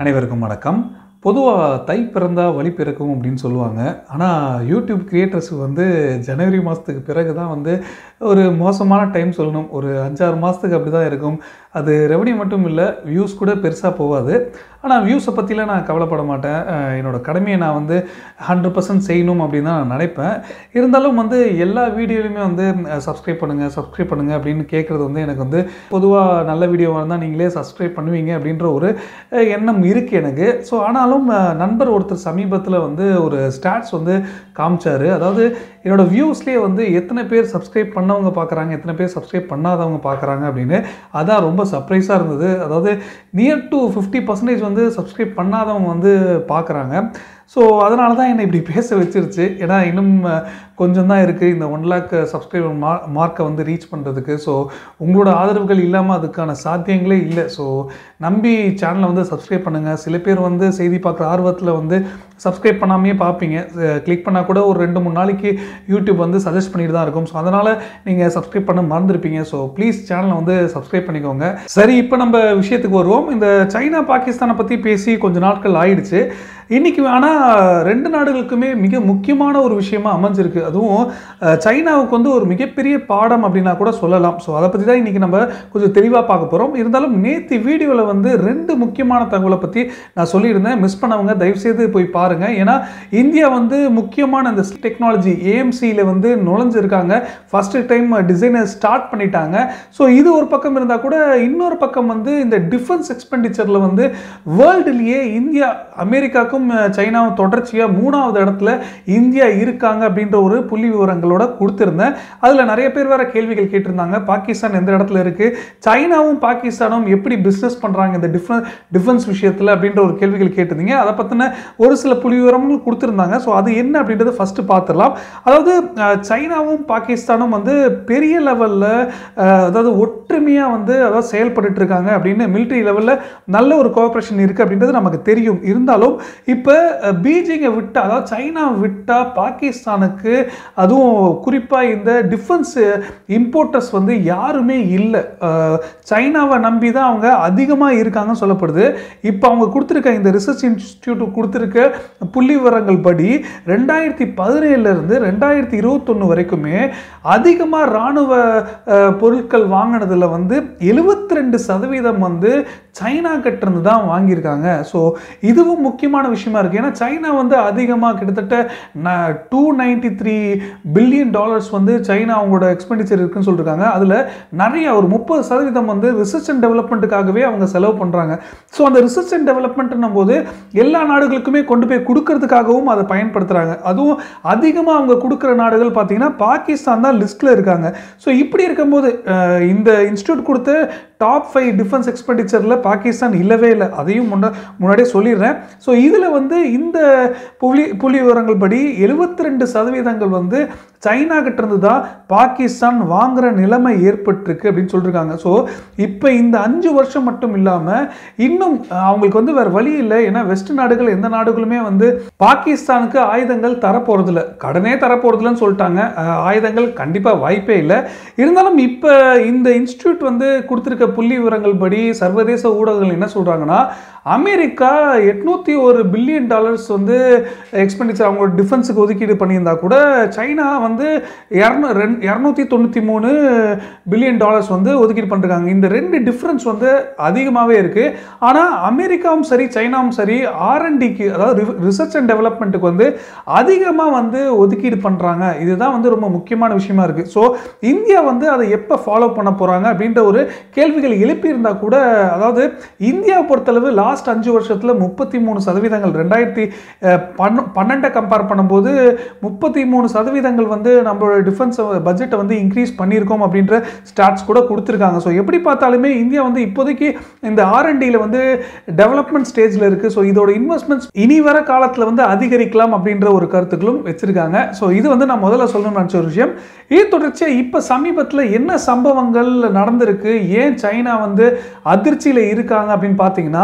அனைவருக்கும் வணக்கம் பொதுவாக தை பிறந்தா வழி பிறக்கும் அப்படின்னு சொல்லுவாங்க ஆனால் யூடியூப் கிரியேட்டர்ஸுக்கு வந்து ஜனவரி மாதத்துக்கு பிறகு தான் வந்து ஒரு மோசமான டைம் சொல்லணும் ஒரு அஞ்சாறு மாதத்துக்கு அப்படி தான் இருக்கும் அது ரெவன்யூ மட்டும் இல்லை வியூஸ் கூட பெருசாக போகாது ஆனால் வியூஸை பற்றிலாம் நான் கவலைப்பட மாட்டேன் அஹ் என்னோட கடமையை நான் வந்து ஹண்ட்ரட் பர்சன்ட் செய்யணும் அப்படின்னு தான் நான் நினைப்பேன் இருந்தாலும் வந்து எல்லா வீடியோலையுமே வந்து சப்ஸ்கிரைப் பண்ணுங்கள் சப்ஸ்கிரைப் பண்ணுங்கள் அப்படின்னு கேட்குறது வந்து எனக்கு வந்து பொதுவாக நல்ல வீடியோவாக இருந்தால் நீங்களே சப்ஸ்கிரைப் பண்ணுவீங்க அப்படின்ற ஒரு அஹ், எண்ணம் இருக்குது எனக்கு ஸோ ஆனாலும் அஹ், நண்பர் ஒருத்தர் சமீபத்தில் வந்து ஒரு ஸ்டாட்ஸ் வந்து காமிச்சாரு அதாவது என்னோட வியூஸ்லேயே வந்து எத்தனை பேர் சப்ஸ்கிரைப் பண்ணவங்க பார்க்குறாங்க எத்தனை பேர் சப்ஸ்கிரைப் பண்ணாதவங்க பார்க்குறாங்க அப்படின்னு அதான் ரொம்ப சர்ப்ரைஸாக இருந்தது அதாவது நியர் டு ஃபிஃப்டி பர்சன்டேஜ் வந்து சப்ஸ்கிரைப் பண்ணாதவங்க வந்து பார்க்குறாங்க ஸோ அதனால தான் என்னை இப்படி பேச வச்சிருச்சு ஏன்னா இன்னும் அஹ், கொஞ்சம் தான் இருக்குது இந்த ஒன் லேக் சப்ஸ்கிரைபர் மா மார்க்கை வந்து ரீச் பண்ணுறதுக்கு ஸோ உங்களோட ஆதரவுகள் இல்லாமல் அதுக்கான சாத்தியங்களே இல்லை ஸோ நம்பி சேனலை வந்து சப்ஸ்கிரைப் பண்ணுங்கள் சில பேர் வந்து செய்தி பார்க்குற ஆர்வத்தில் வந்து சப்ஸ்கிரைப் பண்ணாமையே பார்ப்பீங்க கிளிக் பண்ணால் கூட ஒரு ரெண்டு மூணு நாளைக்கு யூடியூப் வந்து சஜஸ்ட் பண்ணிட்டு தான் இருக்கும் ஸோ அதனால் நீங்கள் சப்ஸ்கிரைப் பண்ண மறந்துருப்பீங்க ஸோ ப்ளீஸ் சேனலை வந்து சப்ஸ்கிரைப் பண்ணிக்கோங்க சரி இப்போ நம்ம விஷயத்துக்கு வருவோம் இந்த சைனா பாகிஸ்தானை பற்றி பேசி கொஞ்ச நாட்கள் ஆயிடுச்சு இன்னைக்கு ஆனால் ரெண்டு நாடுகளுக்குமே மிக முக்கியமான ஒரு விஷயமா அமைஞ்சிருக்கு அதுவும் அஹ், சைனாவுக்கு வந்து ஒரு மிகப்பெரிய பாடம் அப்படின்னா கூட சொல்லலாம் ஸோ அதை பற்றி தான் இன்றைக்கி நம்ம கொஞ்சம் தெளிவாக பார்க்க போகிறோம் இருந்தாலும் நேற்று வீடியோவில் வந்து ரெண்டு முக்கியமான தகவலை பற்றி நான் சொல்லியிருந்தேன் மிஸ் பண்ணவங்க தயவுசெய்து போய் பாருங்கள் ஏன்னா இந்தியா வந்து முக்கியமான இந்த டெக்னாலஜி ஏஎம்சியில் வந்து நுழைஞ்சிருக்காங்க ஃபஸ்ட்டு டைம் டிசைனை ஸ்டார்ட் பண்ணிட்டாங்க ஸோ இது ஒரு பக்கம் இருந்தால் கூட இன்னொரு பக்கம் வந்து இந்த டிஃபென்ஸ் எக்ஸ்பெண்டிச்சரில் வந்து வேர்ல்டுலேயே இந்தியா அமெரிக்காவுக்கும் அஹ், சைனாவும் தொடர்ச்சியாக மூணாவது இடத்துல இந்தியா இருக்காங்க அப்படின்ற ஒரு புள்ளி விவரங்களோட கொடுத்துருந்தேன் அதில் நிறைய பேர் வேற கேள்விகள் கேட்டிருந்தாங்க பாகிஸ்தான் எந்த இடத்துல இருக்குது சைனாவும் பாகிஸ்தானும் எப்படி பிஸ்னஸ் பண்ணுறாங்க இந்த டிஃபென்ஸ் டிஃபென்ஸ் விஷயத்தில் அப்படின்ற ஒரு கேள்விகள் கேட்டிருந்தீங்க அதை பற்றின ஒரு சில புள்ளி விவரங்கள் கொடுத்துருந்தாங்க ஸோ அது என்ன அப்படின்றத ஃபஸ்ட்டு பார்த்துடலாம் அதாவது அஹ், சைனாவும் பாகிஸ்தானும் வந்து பெரிய லெவலில் அதாவது ஒற்றுமையாக வந்து அதாவது செயல்பட்டுட்டு இருக்காங்க அப்படின்னு மிலிட்ரி லெவலில் நல்ல ஒரு கோஆப்ரேஷன் இருக்குது அப்படின்றது நமக்கு தெரியும் இருந்தாலும் இப்போ பீஜிங்கை விட்டா அதாவது சைனா விட்டா பாகிஸ்தானுக்கு அதுவும் குறிப்பாக இந்த டிஃபென்ஸ் இம்போர்ட்டர்ஸ் வந்து யாருமே இல்லை அஹ், சைனாவை நம்பி தான் அவங்க அதிகமாக இருக்காங்கன்னு சொல்லப்படுது இப்போ அவங்க கொடுத்துருக்க இந்த ரிசர்ச் இன்ஸ்டியூட் கொடுத்துருக்க புள்ளி விவரங்கள் படி ரெண்டாயிரத்தி பதினேழுலேருந்து ரெண்டாயிரத்தி இருபத்தொன்று வரைக்குமே அதிகமாக இராணுவ அஹ், பொருட்கள் வாங்கினதுல வந்து எழுபத்தி ரெண்டு சதவீதம் வந்து சைனா கிட்டேருந்து தான் வாங்கியிருக்காங்க ஸோ இதுவும் முக்கியமான விஷயமா இருக்குது ஏன்னா சைனா வந்து அதிகமாக கிட்டத்தட்ட two ninety three billion dollars வந்து சைனா அவங்களோட எக்ஸ்பெண்டிச்சர் இருக்குன்னு சொல்லியிருக்காங்க அதில் நிறைய ஒரு முப்பது சதவீதம் வந்து ரிசர்ச் அண்ட் டெவலப்மெண்ட்டுக்காகவே அவங்க செலவு பண்ணுறாங்க ஸோ அந்த ரிசர்ச் அண்ட் டெவலப்மெண்ட்னும் போது எல்லா நாடுகளுக்குமே கொண்டு போய் கொடுக்கறதுக்காகவும் அதை பயன்படுத்துகிறாங்க அதுவும் அதிகமாக அவங்க கொடுக்குற நாடுகள் பார்த்தீங்கன்னா பாகிஸ்தான் தான் லிஸ்ட்டில் இருக்காங்க ஸோ இப்படி இருக்கும்போது அஹ், இந்த இன்ஸ்டியூட் கொடுத்த டாப் ஃபைவ் டிஃபென்ஸ் எக்ஸ்பெண்டிச்சரில் பாகிஸ்தான் இல்லவே இல்லை அதையும் முன்ன முன்னாடியே சொல்லிடுறேன் ஸோ இதில் வந்து இந்த புள்ளி புள்ளி விவரங்கள் படி எழுபத்தி ரெண்டு சதவீதங்கள் வந்து சைனா கிட்ட இருந்து தான் பாகிஸ்தான் வாங்குற நிலைமை ஏற்பட்டிருக்கு அப்படின்னு சொல்லியிருக்காங்க ஸோ இப்போ இந்த அஞ்சு வருஷம் மட்டும் இல்லாமல் இன்னும் அஹ், அவங்களுக்கு வந்து வேறு வழி இல்லை ஏன்னா வெஸ்ட் நாடுகள் எந்த நாடுகளுமே வந்து பாகிஸ்தானுக்கு ஆயுதங்கள் தரப்போகிறதில்ல கடனே தரப்போகிறதில்லன்னு சொல்லிட்டாங்க அஹ், ஆயுதங்கள் கண்டிப்பாக வாய்ப்பே இல்லை இருந்தாலும் இப்போ இந்த இன்ஸ்டியூட் வந்து கொடுத்துருக்க புள்ளி விவரங்கள் படி சர்வதேச ஊடகங்கள் என்ன சொல்கிறாங்கன்னா அமெரிக்கா எட்நூற்றி ஒரு பில்லியன் டாலர்ஸ் வந்து எக்ஸ்பெண்டிச்சர் அவங்களோட டிஃபென்ஸுக்கு ஒதுக்கீடு பண்ணியிருந்தா கூட சைனா வந்து இரநூ ரெண் இரநூத்தி தொண்ணூற்றி மூணு பில்லியன் டாலர்ஸ் வந்து ஒதுக்கீடு பண்ணிருக்காங்க இந்த ரெண்டு டிஃப்ரென்ஸ் வந்து அதிகமாகவே இருக்குது ஆனால் அமெரிக்காவும் சரி சைனாவும் சரி ஆர்என்டிக்கு அதாவது ரிசர்ச் அண்ட் டெவலப்மெண்ட்டுக்கு வந்து அதிகமாக வந்து ஒதுக்கீடு பண்ணுறாங்க இதுதான் வந்து ரொம்ப முக்கியமான விஷயமா இருக்குது ஸோ இந்தியா வந்து அதை எப்போ ஃபாலோ பண்ண போகிறாங்க அப்படின்ற ஒரு கேள்விகள் எழுப்பியிருந்தா கூட அதாவது இந்தியாவை பொறுத்தளவு லாஸ்ட் அஞ்சு வருஷத்தில் முப்பத்தி மூணு சதவீதங்கள் ரெண்டாயிரத்தி பன்னு பன்னெண்டை கம்பேர் பண்ணும்போது முப்பத்தி மூணு சதவீதங்கள் வந்து நம்மளோட டிஃபென்ஸ் பட்ஜெட்டை வந்து இன்க்ரீஸ் பண்ணியிருக்கோம் அப்படின்ற ஸ்டாட்ஸ் கூட கொடுத்துருக்காங்க ஸோ எப்படி பார்த்தாலுமே இந்தியா வந்து இப்போதைக்கு இந்த ஆர்என்டியில் வந்து டெவலப்மெண்ட் ஸ்டேஜில் இருக்குது ஸோ இதோட இன்வெஸ்ட்மெண்ட்ஸ் இனி வர காலத்தில் வந்து அதிகரிக்கலாம் அப்படின்ற ஒரு கருத்துக்களும் வச்சிருக்காங்க ஸோ இது வந்து நான் முதல்ல சொல்லணும்னு நினச்ச ஒரு விஷயம் இது தொடர்ச்சியாக இப்போ சமீபத்தில் என்ன சம்பவங்கள் நடந்திருக்கு ஏன் சைனா வந்து அதிர்ச்சியில் இருக்காங்க அப்படின்னு பார்த்தீங்கன்னா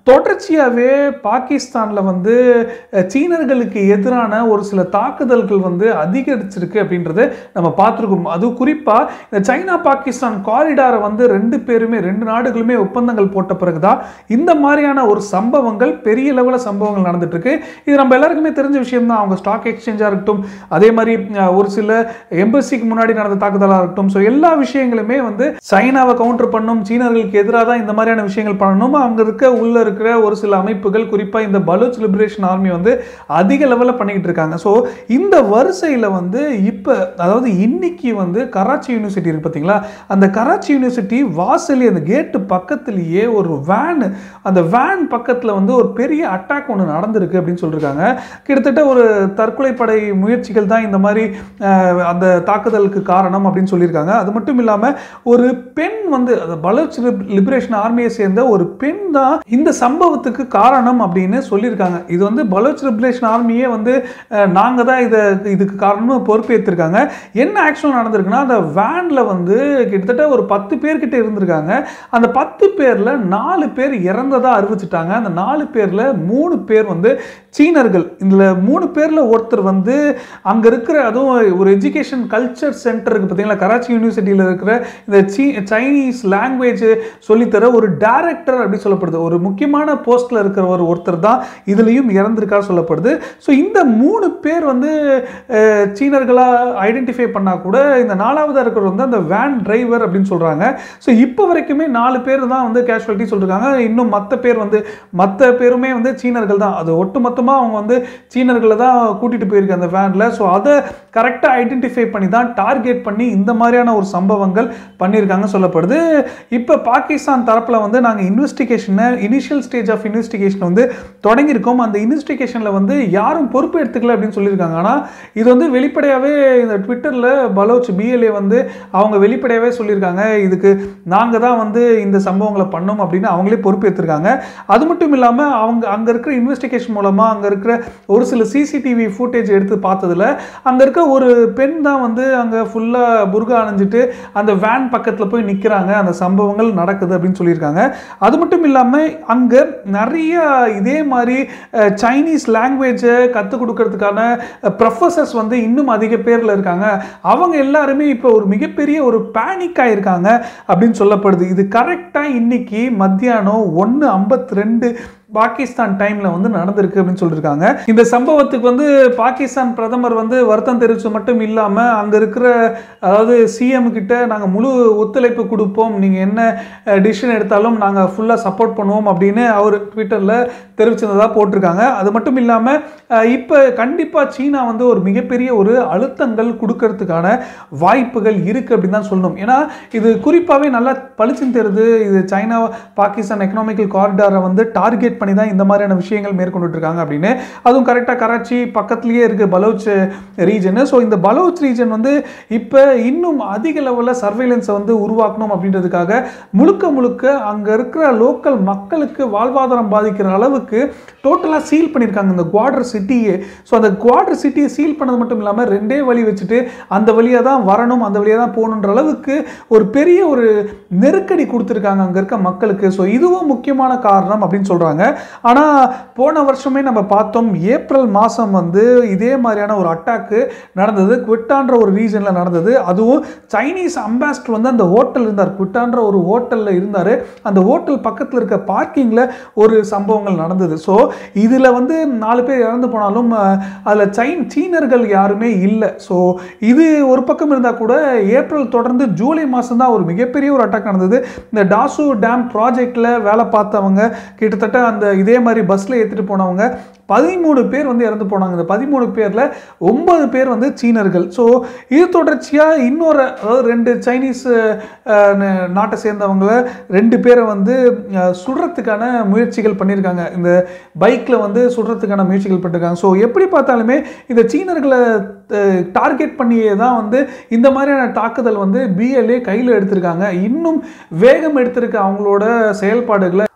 தொடர்ச்சியாகவே பாகிஸ்தானில் வந்து அஹ், சீனர்களுக்கு எதிரான ஒரு சில தாக்குதல்கள் வந்து அதிகரிச்சிருக்கு அப்படின்றத நம்ம பார்த்துருக்கோம் அது குறிப்பாக இந்த சைனா பாகிஸ்தான் காரிடாரை வந்து ரெண்டு பேருமே ரெண்டு நாடுகளுமே ஒப்பந்தங்கள் போட்ட பிறகுதான் இந்த மாதிரியான ஒரு சம்பவங்கள் பெரிய லெவலில் சம்பவங்கள் நடந்துட்டு இருக்கு இது நம்ம எல்லாருக்குமே தெரிஞ்ச விஷயம் தான் அவங்க ஸ்டாக் எக்ஸ்சேஞ்சாக இருக்கட்டும் அதே மாதிரி அஹ், ஒரு சில எம்பசிக்கு முன்னாடி நடந்த தாக்குதலாக இருக்கட்டும் ஸோ எல்லா விஷயங்களுமே வந்து சைனாவை கவுண்டர் பண்ணும் சீனர்களுக்கு எதிராக தான் இந்த மாதிரியான விஷயங்கள் பண்ணணும் அங்கே இருக்க உள்ள இருக்கிற ஒரு சில அமைப்புகள் குறிப்பாக இந்த பலூச் லிபரேஷன் ஆர்மி வந்து அதிக லெவலில் பண்ணிக்கிட்டு இருக்காங்க ஸோ இந்த வரிசையில் வந்து இப்போ அதாவது இன்னைக்கு வந்து கராச்சி யூனிவர்சிட்டி இருக்கு பார்த்தீங்களா அந்த கராச்சி யூனிவர்சிட்டி வாசலி அந்த கேட்டு பக்கத்துலேயே ஒரு வேன் அந்த வேன் பக்கத்தில் வந்து ஒரு பெரிய அட்டாக் ஒன்று நடந்திருக்கு அப்படின்னு சொல்லியிருக்காங்க கிட்டத்தட்ட ஒரு தற்கொலை படை முயற்சிகள் தான் இந்த மாதிரி அஹ், அந்த தாக்குதலுக்கு காரணம் அப்படின்னு சொல்லியிருக்காங்க அது மட்டும் இல்லாமல் ஒரு பெண் வந்து அந்த பலோச் லிபரேஷன் ஆர்மியை சேர்ந்த ஒரு பெண் தான் இந்த சம்பவத்துக்கு காரணம் அப்படின்னு சொல்லியிருக்காங்க இது வந்து பலோச் லிபரேஷன் ஆர்மியே வந்து நாங்கள் தான் இதை இதுக்கு காரணம்னு பொறுப்பேற்றிருக்காங்க என்ன ஆக்சுவல் நடந்திருக்குன்னா அந்த வேனில் வந்து கிட்டத்தட்ட ஒரு பத்து பேர்கிட்ட இருந்திருக்காங்க அந்த பத்து பேரில் நாலு பேர் இறந்ததா அறிவிச்சிட்டாங்க அந்த நாலு பேரில் மூணு பேர் வந்து சீனர்கள் இதில் மூணு பேரில் ஒருத்தர் வந்து அங்கே இருக்கிற அதுவும் ஒரு எஜுகேஷன் கல்ச்சர் சென்டர் இருக்குது பார்த்தீங்களா கராச்சி யூனிவர்சிட்டியில் இருக்கிற இந்த சீ சைனீஸ் லாங்குவேஜ் சொல்லித்தர ஒரு டைரக்டர் அப்படி சொல்லப்படுது ஒரு முக்கியமான போஸ்ட்டில் இருக்கிற ஒரு ஒருத்தர் தான் இதுலேயும் இறந்திருக்கா சொல்லப்படுது ஸோ இந்த மூணு பேர் வந்து அஹ், சீனர்களாக ஐடென்டிஃபை பண்ணால் கூட இந்த நாலாவதாக இருக்கிறவர் வந்து அந்த வேன் டிரைவர் அப்படின்னு சொல்கிறாங்க ஸோ இப்போ வரைக்குமே நாலு பேர் தான் வந்து கேஷுவாலிட்டி சொல்லியிருக்காங்க இன்னும் மற்ற பேர் வந்து மற்ற பேருமே வந்து சீனர்கள் தான் அது ஒட்டு மொத்தமாக அவங்க வந்து சீனர்களை தான் கூட்டிகிட்டு போயிருக்கு அந்த வேனில் ஸோ அதை கரெக்டாக ஐடென்டிஃபை பண்ணி தான் டார்கெட் பண்ணி இந்த மாதிரியான ஒரு சம்பவங்கள் பண்ணியிருக்காங்க சொல்லப்படுது இப்போ பாகிஸ்தான் தரப்பில் வந்து நாங்கள் இன்வெஸ்டிகேஷனை இனிஷியல் ஸ்டேஜ் ஆஃப் இன்வெஸ்டிகேஷன் வந்து தொடங்கியிருக்கோம் அந்த இன்வெஸ்டிகேஷனில் வந்து யாரும் பொறுப்பு எடுத்துக்கல அப்படின்னு சொல்லியிருக்காங்க ஆனால் இது வந்து வெளிப்படையாகவே இந்த ட்விட்டரில் பலோச் பிஎல்ஏ வந்து அவங்க வெளிப்படையாகவே சொல்லியிருக்காங்க இதுக்கு நாங்கள் தான் வந்து இந்த சம்பவங்களை பண்ணோம் அப்படின்னு அவங்களே பொறுப்பு எடுத்திருக்காங்க அது மட்டும் இல்லாமல் அவங்க அங்கே இருக்கிற இன்வெஸ்டிகேஷன் மூலமாக அங்கே இருக்கிற ஒரு சில சிசிடிவி ஃபுட்டேஜ் எடுத்து பார்த்ததுல அங்கே இருக்க ஒரு பெண் தான் வந்து அங்கே ஃபுல்லாக புர்கா அணிஞ்சிட்டு அந்த வேன் பக்கத்தில் போய் நிற்கிறாங்க அந்த சம்பவங்கள் நடக்குது அப்படின்னு சொல்லியிருக்காங்க அது மட்டும் இல்லாமல் அங்கே நிறைய இதே மாதிரி அஹ், சைனீஸ் லாங்குவேஜை கற்றுக் கொடுக்கறதுக்கான ப்ரொஃபஸர்ஸ் வந்து இன்னும் அதிக பேரில் இருக்காங்க அவங்க எல்லாருமே இப்போ ஒரு மிகப்பெரிய ஒரு பேனிக் ஆயிருக்காங்க அப்படின்னு சொல்லப்படுது இது கரெக்டாக இன்னைக்கு மத்தியானம் ஒன்று ஐம்பத்தி ரெண்டு பாகிஸ்தான் டைம்ல வந்து நடந்திருக்கு அப்படின்னு சொல்லியிருக்காங்க இந்த சம்பவத்துக்கு வந்து பாகிஸ்தான் பிரதமர் வந்து வருத்தம் தெரிவிச்சு மட்டும் இல்லாம அங்க இருக்கிற அதாவது சிஎம் கிட்ட நாங்க முழு ஒத்துழைப்பு கொடுப்போம் நீங்க என்ன டிசிஷன் எடுத்தாலும் நாங்க ஃபுல்லா சப்போர்ட் பண்ணுவோம் அப்படின்னு அவர் ட்விட்டர்ல தெரிவிச்சிருந்ததா போட்டிருக்காங்க அது மட்டும் இல்லாம அஹ், இப்ப கண்டிப்பா சீனா வந்து ஒரு மிகப்பெரிய ஒரு அழுத்தங்கள் கொடுக்கறதுக்கான வாய்ப்புகள் இருக்கு அப்படின்னு தான் சொல்லணும் ஏன்னா இது குறிப்பாகவே நல்லா பளிச்சுன்னு தெரியுது இது சைனா பாகிஸ்தான் எக்கனாமிக்கல் காரிடாரை வந்து டார்கெட் பண்ணி தான் இந்த மாதிரியான விஷயங்கள் மேற்கொண்டுட்டு இருக்காங்க அப்படின்னு அதுவும் கரெக்டாக கராச்சி பக்கத்துலேயே இருக்குது பலோச் ரீஜனு ஸோ இந்த பலோச் ரீஜன் வந்து இப்போ இன்னும் அதிக லெவலில் சர்வைலன்ஸை வந்து உருவாக்கணும் அப்படின்றதுக்காக முழுக்க முழுக்க அங்கே இருக்கிற லோக்கல் மக்களுக்கு வாழ்வாதாரம் பாதிக்கிற அளவுக்கு டோட்டலாக சீல் பண்ணியிருக்காங்க இந்த குவார்டர் சிட்டியே ஸோ அந்த குவார்டர் சிட்டியை சீல் பண்ணது மட்டும் இல்லாமல் ரெண்டே வழி வச்சுட்டு அந்த வழியாக தான் வரணும் அந்த வழியாக தான் போகணுன்ற அளவுக்கு ஒரு பெரிய ஒரு நெருக்கடி கொடுத்துருக்காங்க அங்கே இருக்க மக்களுக்கு ஸோ இதுவும் முக்கியமான காரணம் அப்படின்னு சொல்கிறாங்க ஆனால் போன வருஷமே நம்ம பார்த்தோம் ஏப்ரல் மாதம் வந்து இதே மாதிரியான ஒரு அட்டாக்கு நடந்தது குவிட்டான்ற ஒரு ரீஜனில் நடந்தது அதுவும் சைனீஸ் அம்பாஸ்டர் வந்து அந்த ஹோட்டல் இருந்தார் குவிட்டான்ற ஒரு ஹோட்டலில் இருந்தார் அந்த ஹோட்டல் பக்கத்தில் இருக்க பார்க்கிங்கில் ஒரு சம்பவங்கள் நடந்தது ஸோ இதில் வந்து நாலு பேர் இறந்து போனாலும் அதில் சைன் சீனர்கள் யாருமே இல்லை ஸோ இது ஒரு பக்கம் இருந்தால் கூட ஏப்ரல் தொடர்ந்து ஜூலை மாதம் தான் ஒரு மிகப்பெரிய ஒரு அட்டாக் நடந்தது இந்த டாசு டேம் ப்ராஜெக்டில் வேலை பார்த்தவங்க கிட்டத்தட்ட அந்த இதே மாதிரி பஸ்ஸில் ஏற்றிட்டு போனவங்க பதிமூணு பேர் வந்து இறந்து போனாங்க இந்த பதிமூணு பேரில் ஒன்பது பேர் வந்து சீனர்கள் ஸோ இது தொடர்ச்சியாக இன்னொரு அதாவது ரெண்டு சைனீஸ் அஹ், ந- நாட்டை சேர்ந்தவங்கள ரெண்டு பேரை வந்து அஹ், சுடுறதுக்கான முயற்சிகள் பண்ணியிருக்காங்க இந்த பைக்கில் வந்து சுடுறதுக்கான முயற்சிகள் பண்ணியிருக்காங்க ஸோ எப்படி பார்த்தாலுமே இந்த சீனர்களை டார்கெட் பண்ணியே தான் வந்து இந்த மாதிரியான தாக்குதல் வந்து பிஎல்ஏ கையில் எடுத்திருக்காங்க இன்னும் வேகம் எடுத்திருக்க அவங்களோட செயல்பாடுகளை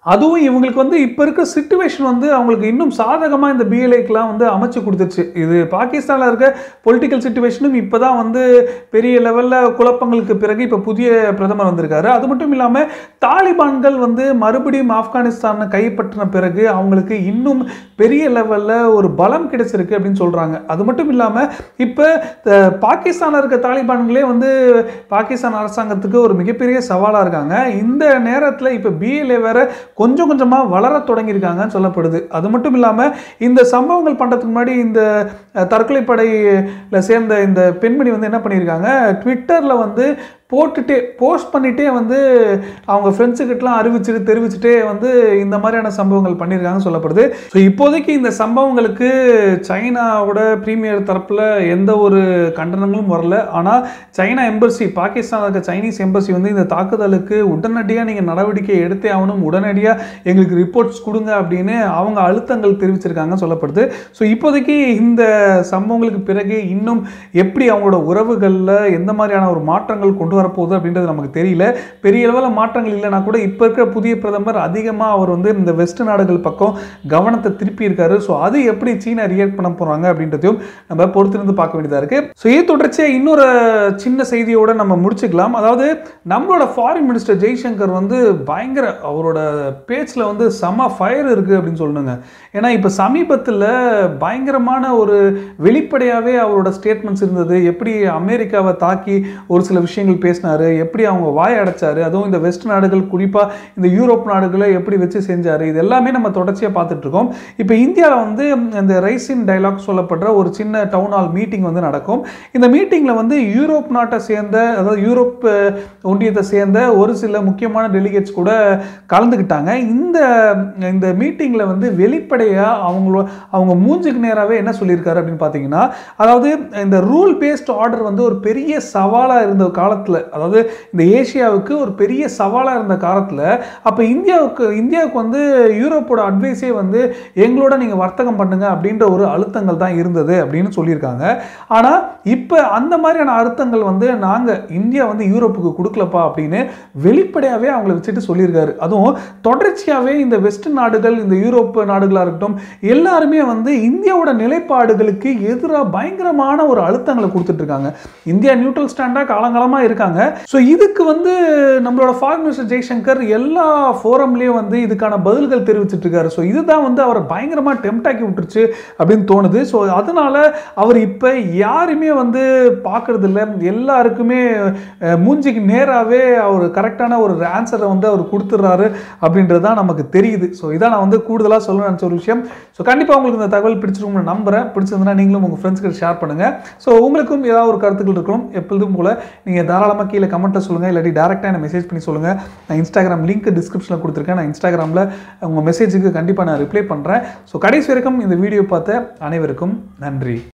அதுவும் இவங்களுக்கு வந்து இப்போ இருக்க சுச்சுவேஷன் வந்து அவங்களுக்கு இன்னும் சாதகமாக இந்த பிஎல்ஏக்கெலாம் வந்து அமைச்சு கொடுத்துருச்சு இது பாகிஸ்தானில் இருக்க பொலிட்டிக்கல் சுச்சுவேஷனும் இப்போ தான் வந்து பெரிய லெவலில் குழப்பங்களுக்கு பிறகு இப்போ புதிய பிரதமர் வந்திருக்காரு அது மட்டும் இல்லாமல் தாலிபான்கள் வந்து மறுபடியும் ஆப்கானிஸ்தானை கைப்பற்றின பிறகு அவங்களுக்கு இன்னும் பெரிய லெவலில் ஒரு பலம் கிடைச்சிருக்கு அப்படின்னு சொல்கிறாங்க அது மட்டும் இல்லாமல் இப்போ பாகிஸ்தானில் இருக்க தாலிபான்களே வந்து பாகிஸ்தான் அரசாங்கத்துக்கு ஒரு மிகப்பெரிய சவாலாக இருக்காங்க இந்த நேரத்தில் இப்போ பிஎல்ஏ வேற கொஞ்சம் கொஞ்சமாக வளர தொடங்கியிருக்காங்கன்னு சொல்லப்படுது அது மட்டும் இல்லாமல் இந்த சம்பவங்கள் பண்ணுறதுக்கு முன்னாடி இந்த அஹ், தற்கொலைப்படையில் சேர்ந்த இந்த பெண்மணி வந்து என்ன பண்ணியிருக்காங்க ட்விட்டரில் வந்து போட்டுட்டே போஸ்ட் பண்ணிட்டே வந்து அவங்க ஃப்ரெண்ட்ஸுக்கிட்டலாம் அறிவிச்சுட்டு தெரிவிச்சுட்டே வந்து இந்த மாதிரியான சம்பவங்கள் பண்ணியிருக்காங்கன்னு சொல்லப்படுது ஸோ இப்போதைக்கு இந்த சம்பவங்களுக்கு சைனாவோட பிரீமியர் தரப்பில் எந்த ஒரு கண்டனங்களும் வரல ஆனால் சைனா எம்பசி பாகிஸ்தான் இருக்க சைனீஸ் எம்பசி வந்து இந்த தாக்குதலுக்கு உடனடியாக நீங்கள் நடவடிக்கை எடுத்தே ஆகணும் உடனடியாக எங்களுக்கு ரிப்போர்ட்ஸ் கொடுங்க அப்படின்னு அவங்க அழுத்தங்கள் தெரிவிச்சிருக்காங்கன்னு சொல்லப்படுது ஸோ இப்போதைக்கு இந்த சம்பவங்களுக்கு பிறகு இன்னும் எப்படி அவங்களோட உறவுகளில் எந்த மாதிரியான ஒரு மாற்றங்கள் கொண்டு வரப்போகுது அப்படின்றது நமக்கு தெரியல பெரிய அளவில் மாற்றங்கள் இல்லைனா கூட இப்போ இருக்கிற புதிய பிரதமர் அதிகமாக அவர் வந்து இந்த வெஸ்ட் நாடுகள் பக்கம் கவனத்தை திருப்பி இருக்காரு ஸோ அது எப்படி சீனா ரியாக்ட் பண்ண போகிறாங்க அப்படின்றதையும் நம்ம பொறுத்திருந்து பார்க்க வேண்டியதாக இருக்குது ஸோ இது தொடர்ச்சியாக இன்னொரு சின்ன செய்தியோட நம்ம முடிச்சுக்கலாம் அதாவது நம்மளோட ஃபாரின் மினிஸ்டர் ஜெய்சங்கர் வந்து பயங்கர அவரோட பேச்சில் வந்து செம ஃபயர் இருக்குது அப்படின்னு சொல்லணுங்க ஏன்னா இப்போ சமீபத்தில் பயங்கரமான ஒரு வெளிப்படையாகவே அவரோட ஸ்டேட்மெண்ட்ஸ் இருந்தது எப்படி அமெரிக்காவை தாக்கி ஒரு சில விஷயங்கள் பேசினாரு எப்படி அவங்க வாய் அடைச்சாரு அதுவும் இந்த வெஸ்ட் நாடுகள் குறிப்பாக இந்த யூரோப் நாடுகளை எப்படி வச்சு செஞ்சாரு இது எல்லாமே நம்ம தொடர்ச்சியாக பார்த்துட்டு இருக்கோம் இப்போ இந்தியாவில் வந்து இந்த ரைசின் டைலாக் சொல்லப்படுற ஒரு சின்ன டவுன் ஹால் மீட்டிங் வந்து நடக்கும் இந்த மீட்டிங்கில் வந்து யூரோப் நாட்டை சேர்ந்த அதாவது யூரோப் அஹ், ஒன்றியத்தை சேர்ந்த ஒரு சில முக்கியமான டெலிகேட்ஸ் கூட கலந்துக்கிட்டாங்க இந்த இந்த மீட்டிங்கில் வந்து வெளிப்படையாக அவங்களோ அவங்க மூஞ்சுக்கு நேராகவே என்ன சொல்லியிருக்காரு அப்படின்னு பார்த்தீங்கன்னா அதாவது இந்த ரூல் பேஸ்ட் ஆர்டர் வந்து ஒரு பெரிய சவாலாக இருந்த காலத்தில் அதாவது இந்த ஏசியாவுக்கு ஒரு பெரிய சவாலாக இருந்த காலத்தில் அப்போ இந்தியாவுக்கு இந்தியாவுக்கு வந்து யூரோப்போட அட்வைஸே வந்து எங்களோட நீங்கள் வர்த்தகம் பண்ணுங்க அப்படின்ற ஒரு அழுத்தங்கள் தான் இருந்தது அப்படின்னு சொல்லியிருக்காங்க ஆனால் இப்போ அந்த மாதிரியான அழுத்தங்கள் வந்து நாங்கள் இந்தியா வந்து யூரோப்புக்கு கொடுக்கலப்பா அப்படின்னு வெளிப்படையாகவே அவங்கள வச்சுட்டு சொல்லியிருக்காரு அதுவும் தொடர்ச்சியாகவே இந்த வெஸ்ட் நாடுகள் இந்த யூரோப் நாடுகளாக இருக்கட்டும் எல்லாருமே வந்து இந்தியாவோட நிலைப்பாடுகளுக்கு எதிராக பயங்கரமான ஒரு அழுத்தங்களை கொடுத்துட்டு இருக்காங்க இந்தியா நியூட்ரல் ஸ்டாண்டாக காலங்காலமாக இருக்காங்க ஸோ இதுக்கு வந்து நம்மளோட ஃபாரின் மினிஸ்டர் ஜெய்சங்கர் எல்லா ஃபோரம்லேயும் வந்து இதுக்கான பதில்கள் தெரிவிச்சிட்டு இருக்காரு ஸோ இதுதான் வந்து அவரை பயங்கரமாக டெம்ட் ஆக்கி விட்டுருச்சு அப்படின்னு தோணுது ஸோ அதனால அவர் இப்போ யாருமே வந்து பார்க்கறது இல்லை எல்லாருக்குமே அஹ், மூஞ்சிக்கு நேராகவே அவர் கரெக்டான ஒரு ஆன்சரை வந்து அவர் கொடுத்துட்றாரு அப்படின்றது தான் நமக்கு தெரியுது ஸோ இதான் நான் வந்து கூடுதலாக சொல்ல நினச்ச ஒரு விஷயம் ஸோ கண்டிப்பாக உங்களுக்கு இந்த தகவல் பிடிச்சிருக்கும்னு நம்புறேன் பிடிச்சிருந்தா நீங்களும் உங்கள் ஃப்ரெண்ட்ஸ்க்கு ஷேர் பண்ணுங்கள் ஸோ உங்களுக்கும் ஏதாவது ஒரு கருத்துக்கள் இருக்கணும் எப்பொழுதும் போல் நீங்கள் தாராளமாக கீழே கமெண்ட்டில் சொல்லுங்கள் இல்லாட்டி டேரெக்டாக என்ன மெசேஜ் பண்ணி சொல்லுங்கள் நான் இன்ஸ்டாகிராம் லிங்க் டிஸ்கிரிப்ஷனில் கொடுத்துருக்கேன் நான் இன்ஸ்டாகிராமில் உங்கள் மெசேஜுக்கு கண்டிப்பாக நான் ரிப்ளை பண்ணுறேன் ஸோ கடைசி வரைக்கும் இந்த வீடியோ பார்த்த அனைவருக்கும் நன்றி